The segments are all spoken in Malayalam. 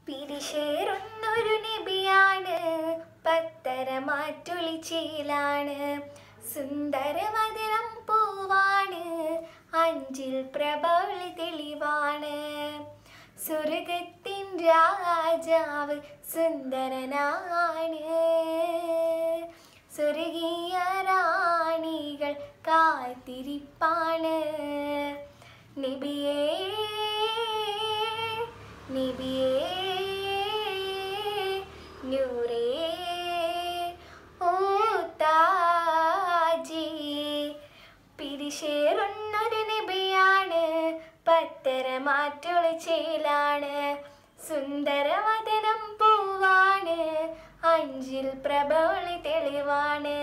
പിരിശേറുന്നൊരു നബിയാണ് പത്തരമാറ്റൊളിച്ചീലാണ് സുന്ദരമധുരം പൂവാണ് അഞ്ചിൽ പ്രഭവളി തെളിവാണ് സ്വർഗത്തിൻ രാജാവ് സുന്ദരനാണ് സ്വർഗീയ റാണികൾ കാത്തിരിപ്പാണ് നബിയേ നബിയേ നൂറേ ഓ താജി പിരിശേറുന്നൊരു നബിയാണ് പത്തരമാറ്റൊളിച്ചേലാണ് സുന്ദരവദനം പൂവാണ് അഞ്ചിൽ പ്രഭവളി തെളിവാണ്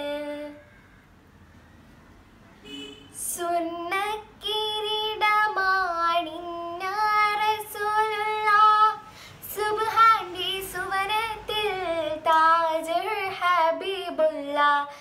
സുന്നക്കിരീടമാണിന്നറസുലുള്ള സുബ്ഹാന്റെ സുവനത്തിൽ താജുൽ ഹബീബുള്ള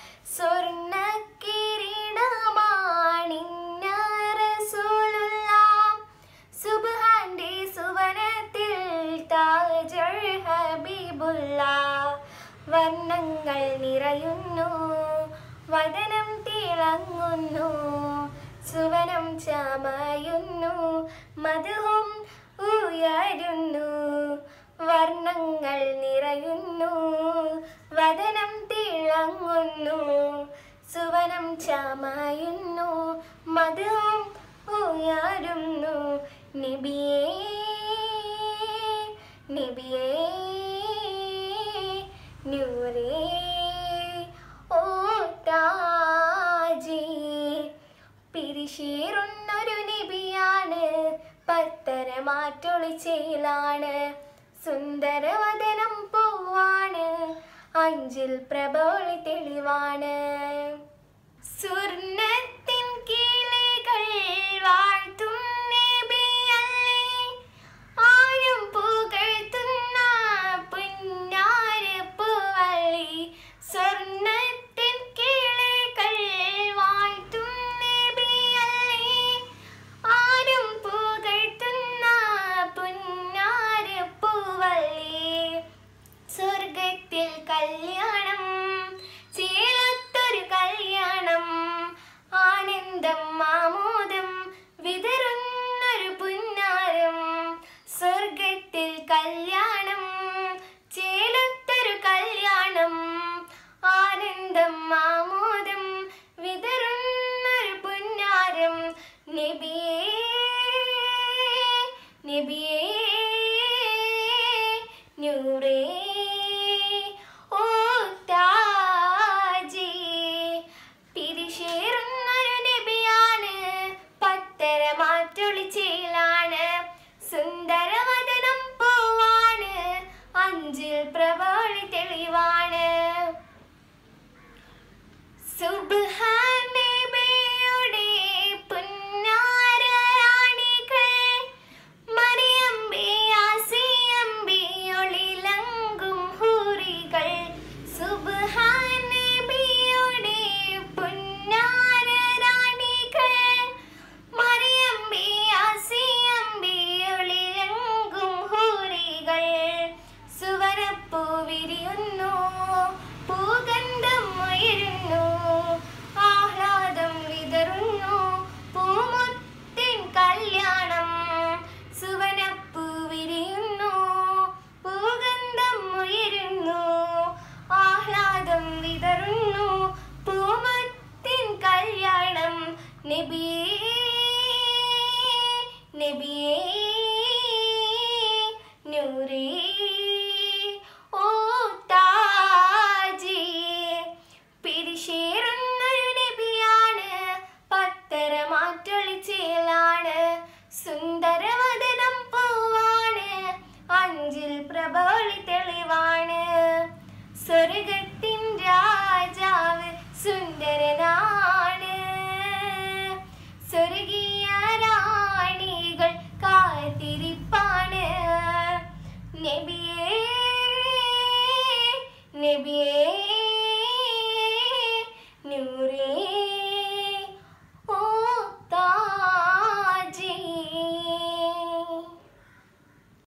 സ്വർണ്ണക്കിരീടമാണിന്നറസുലുള്ള സുബ്ഹാന്റെ സുവനത്തിൽ താജുൽ ഹബീബുള്ള വർണ്ണങ്ങൾ നിറയുന്നു വദനം തിളങ്ങുന്നു സുവനം ചമയുന്നു മധുവും ഉയരുന്നു വർണ്ണങ്ങൾ നിറയുന്നു വദനം തിളങ്ങുന്നു സുവനം ചമയുന്നു മധുവും ഉയരുന്നു നിബിയേ നിബിയേ നൂറേ ഓ താജി പിരിശീറുന്നൊരു നിബിയാണ് പത്തരമാറ്റൊളിച്ചയിലാണ് സുന്ദരവദനം പൂവാണ് അഞ്ചിൽ പ്രഭോളി തെളിവാണ് സ്വർണത്തിൻ കിളികൾ വാഴ്ത്തും നബിയല്ലേ ആരും പുകഴ്ത്തുന്ന പുന്നാരപ്പുവള്ളി സ്വർണത്തിൻ കിളികൾ വാഴ്ത്തും നബിയല്ലേ ആരും പുകഴ്ത്തുന്ന പുന്നാരപ്പുവള്ളി സ്വർഗത്തിൽ കല്യാണം ചേലത്തൊരു കല്യാണം ആനന്ദം ആമോദം വിതറുന്നൊരു പുന്നാരം സ്വർഗത്തിൽ കല്യാണം ചേലത്തൊരു കല്യാണം ആനന്ദം ആമോദം വിതറുന്നൊരു പുന്നാരം നബിയേ നബിയേ നൂറേ ഓ താജി പിരിശേറുന്നൊരു നബിയാണ് പത്തരമാറ്റൊളിച്ചയിലാണ് സുന്ദരവദനം പൂവാണ് അഞ്ചിൽ പ്രഭോളി തെളിവാണ് സുബ്ഹാൻ നബിയുടെ പുന്നാരരാണികൾ മറിയമ്പി ആസിയമ്പി ഒളിലങ്കും ഹൂറികൾ സുബ്ഹാൻ നബിയുടെ പുന്നാരരാണികൾ മറിയമ്പി ആസിയമ്പി ഒളിലങ്കും ഹൂറികൾ സുവനപ്പൂ വിരിയുന്നു പൂഗന്ധം ഉയരുന്നു ആഹ്ലാദം വിതറുന്നു പൂമുത്തിൻ കല്യാണം സുവനപ്പൂ വിരിയുന്നു പൂഗന്ധം ഉയരുന്നു ആഹ്ലാദം വിതറുന്നു പൂമുത്തിൻ കല്യാണം നബിയേ നബിയേ നൂറേ ഓ താജി പിരിശേറുന്നൊരു നബിയാണ് പത്തരമാറ്റൊളിച്ചേലാണ് സുന്ദരവദനം പൂവാണ് അഞ്ചിൽ പ്രഭോളി തെളിവാണ് സ്വർഗത്തിൻ രാജാവ് സുന്ദരനാണ്